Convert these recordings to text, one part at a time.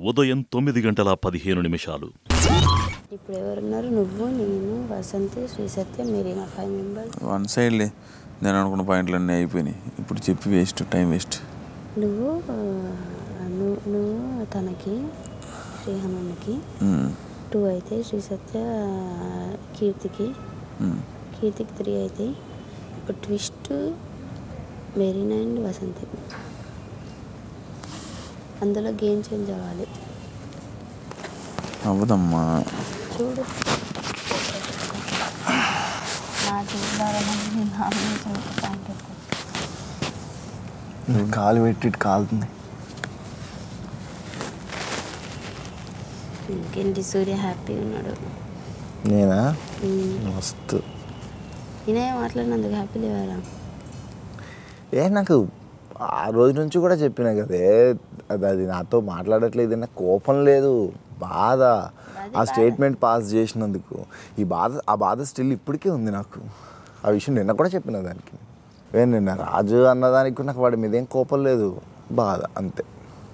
ఉదయం తొమ్మిది గంటల పదిహేను నిమిషాలు ఇప్పుడు ఎవరున్నారు నువ్వు నేను వసంతి శ్రీ సత్య మీరు మా ఫైవ్ మెంబర్స్ వన్ సైడ్లే నేను అనుకున్న పాయింట్లు అన్నీ అయిపోయినాయి ఇప్పుడు చెప్పి వేస్ట్ టైం వేస్ట్ నువ్వు ఆ, నువ్వు నువ్వు తనకి శ్రీ హనుమకి టూ అయితే శ్రీ సత్య ఆ, కీర్తికి కీర్తికి త్రీ అయితే ఇప్పుడు ట్విస్ట్ మెరీనా అండ్ వసంతి అందులో గేమ్ చేంజ్ అవ్వాలి అవ్వదమ్మా చూడు నా చూడాలని నామినేషన్ పాయింట్ కాలు పెట్టి ఇటు కాలుతుంది ఇంకేంటి సూర్య హ్యాపీ ఉన్నాడు నేనా ఉమ్. మస్తు నేనే మాట్లాడినందుకు హ్యాపీ లేవారా ఏ నాకు ఆ రోజు నుంచి కూడా చెప్పిన కదే అది అది నాతో మాట్లాడట్లేదు నాకు కోపం లేదు బాధ ఆ స్టేట్మెంట్ పాస్ చేసినందుకు ఈ బాధ ఆ బాధ స్టిల్ ఇప్పటికే ఉంది నాకు ఆ విషయం నిన్న కూడా చెప్పిన దానికి ఏ నిన్న రాజు అన్నదానికి కూడా నాకు వాడి మీద ఏం కోపం లేదు బాధ అంతే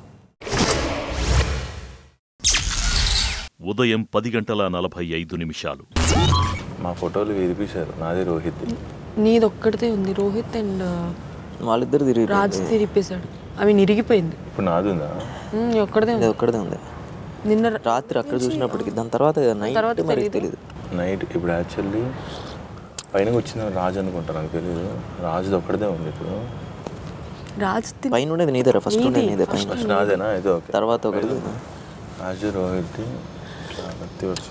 ఉదయం పది గంటల నలభై ఐదు నిమిషాలు మా ఫోటోలు విరిపించారు నాది రోహిత్ నీది ఒక్కడితే ఉంది రోహిత్ అండ్ వాళ్ళిద్దరు తిరిగి రాజ్ తిరిపేశాడు అవి నిరిగిపోయింది ఇప్పుడు నాది ఉందా ఉమ్, నీ ఒక్కడిదే ఉంది ఒక్కడే ఉంది నిన్న రాత్రి అక్కడ చూసినప్పటికి దాని తర్వాత నైట్ మరి తెలియదు నైట్ ఇప్పుడు యాక్చువల్లీ పైన వచ్చిన రాజు అనుకుంటా నాకు తెలియదు రాజుది ఒక్కడిదే ఉంది ఇప్పుడు రాజ్ తి- పైన ఉండేది నీదేరా ఫస్ట్ ఉండేది నీదే పైన ఫస్ట్ నాదేనా అయితే ఓకే తర్వాత ఒకటి రాజు రోహిత్ ఇట్లా కత్తి వచ్చి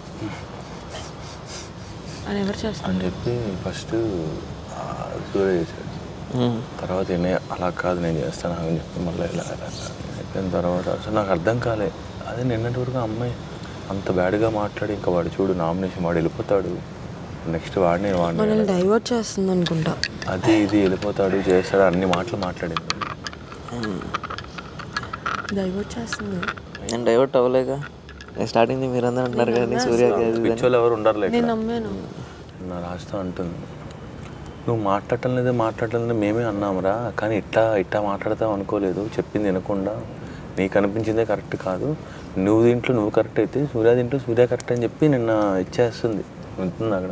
అని ఎవరు చేస్తారు అని చెప్పి ఫస్ట్ సూర్య చేశాడు తర్వాత ఈయన అలా కాదు నేను చేస్తాను అని చెప్పి మళ్ళీ ఇలా ఇలా ఇలా అయిపోయిన తర్వాత అసలు నాకు అర్థం కాలే అదే నిన్నటి వరకు ఆ అమ్మాయి అంత బ్యాడ్గా మాట్లాడి ఇంకా వాడు చూడు నామినేషన్ వాడు వెళ్ళిపోతాడు నెక్స్ట్ వాడిని వాడిని మనల్ని డైవర్ట్ చేస్తుంది అనుకుంటా అది ఇది వెళ్ళిపోతాడు చేస్తాడు అన్ని మాటలు మాట్లాడింది డైవర్ట్ చేస్తుంది నేను డైవర్ట్ అవ్వలేక స్టార్టింగ్ మీరందరూ అంటున్నారు కానీ సూర్యకి అది ఇది అని. పిచ్చోళ్ళు ఎవరు ఉండరు నేను నమ్మాను నా రాస్తా అంటుంది నువ్వు మాట్లాడటం లేదే మాట్లాడటం లేదు మేమే అన్నామురా కానీ ఇట్లా ఇట్లా మాట్లాడతావు అనుకోలేదు చెప్పింది వినకుండా నీకు అనిపించిందే కరెక్ట్ కాదు నువ్వు దీంట్లో నువ్వు కరెక్ట్ అయితే సూర్య దీంట్లో సూర్య కరెక్ట్ అని చెప్పి నిన్న ఇచ్చేస్తుంది ఉంటుంది అక్కడ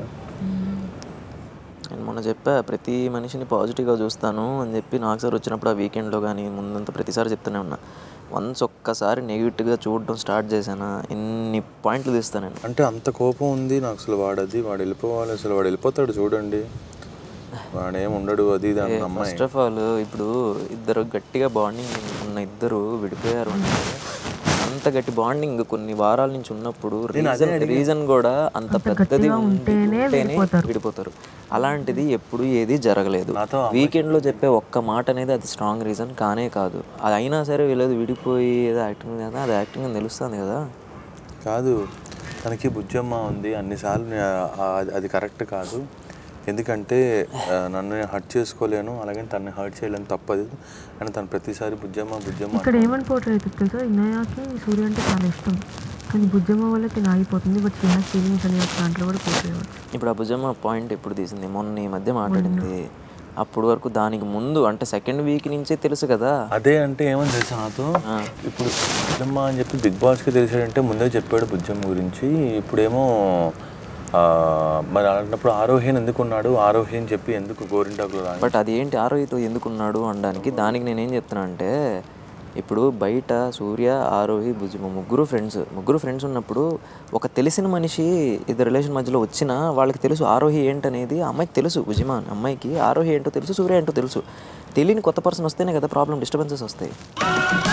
నేను మొన్న చెప్పా ప్రతి మనిషిని పాజిటివ్గా చూస్తాను అని చెప్పి నాకు సార్ వచ్చినప్పుడు ఆ వీకెండ్లో కానీ ముందంతా ప్రతిసారి చెప్తూనే ఉన్నా వన్స్ ఒక్కసారి నెగిటివ్గా చూడడం స్టార్ట్ చేశానా ఎన్ని పాయింట్లు తీస్తాను నేను అంటే అంత కోపం ఉంది నాకు అసలు వాడది వాడు వెళ్ళిపోవాలి అసలు వాడు వెళ్ళిపోతాడు చూడండి వాడేం ఉండడు అది ఇది అన్న అమ్మాయి ఫస్ట్ ఆఫ్ ఆల్ ఇప్పుడు ఇద్దరు గట్టిగా బాండింగ్ ఉన్న ఇద్దరు విడిపోయారు అంటే అంత గట్టి బాండింగ్ కొన్ని వారాల నుంచి ఉన్నప్పుడు రీజన్ రీజన్ కూడా అంత పెద్దది ఉంటేనే విడిపోతారు అలాంటిది ఎప్పుడు ఏది జరగలేదు వీకెండ్ లో చెప్పే ఒక్క మాట అనేది అది స్ట్రాంగ్ రీజన్ కానే కాదు అది అయినా సరే వీళ్ళది విడిపోయి ఏదో యాక్టింగ్ కదా అది యాక్టింగ్ అని తెలుస్తుంది కదా కాదు తనకి బుజ్జమ్మ ఉంది అన్నిసార్లు నే- ఆ- అది కరెక్ట్ కాదు ఎందుకంటే ఆ, నన్ను నేను హర్ట్ చేసుకోలేను అలాగే తనని హర్ట్ చేయలేను తప్పదు అని తను ప్రతిసారి బుజ్జమ్మ బుజ్జమ్మ ఇక్కడ ఏమని పోర్ట్రేట్ అవుతుంది తెలుసా ఇన్నయ్యకి సూర్య అంటే చాలా ఇష్టం కానీ బుజ్జమ్మ వల్ల తిన ఆగిపోతుంది బట్ చిన్న ఫీలింగ్స్ అనే ఒక దాంట్లో కూడా పోర్ట్రేట్ అవ్వచ్చు ఇప్పుడు ఆ భుజమ్మ పాయింట్ ఎప్పుడు తీసింది మొన్న ఈ మధ్య మాట్లాడింది అప్పుడు వరకు దానికి ముందు అంటే సెకండ్ వీక్ నుంచే తెలుసు కదా అదే అంటే ఏమని తెలుసా నాతో ఇప్పుడు బుజ్జమ్మ అని చెప్పి బిగ్ బాస్కి తెలిసాడంటే ముందే చెప్పాడు బుజ్జమ్మ గురించి ఇప్పుడేమో ఆ, మరి అలాంటప్పుడు ఆరోహ్యం ఎందుకు ఉన్నాడు ఆరోహ్యం చెప్పి ఎందుకు గోరింటాకులు రా బట్ అది ఏంటి ఆరోహితో ఎందుకున్నాడు అనడానికి దానికి నేనేం చెప్తున్నా అంటే ఇప్పుడు బయట సూర్య ఆరోహి భుజమ ముగ్గురు ఫ్రెండ్స్ ముగ్గురు ఫ్రెండ్స్ ఉన్నప్పుడు ఒక తెలిసిన మనిషి ఇద్దరు రిలేషన్ మధ్యలో వచ్చినా వాళ్ళకి తెలుసు ఆరోహి ఏంటనేది ఆ అమ్మాయికి తెలుసు భుజిమా అనే అమ్మాయికి ఆరోహి ఏంటో తెలుసు సూర్య ఏంటో తెలుసు తెలియని కొత్త పర్సన్ వస్తేనే కదా ప్రాబ్లం డిస్టర్బెన్సెస్ వస్తాయి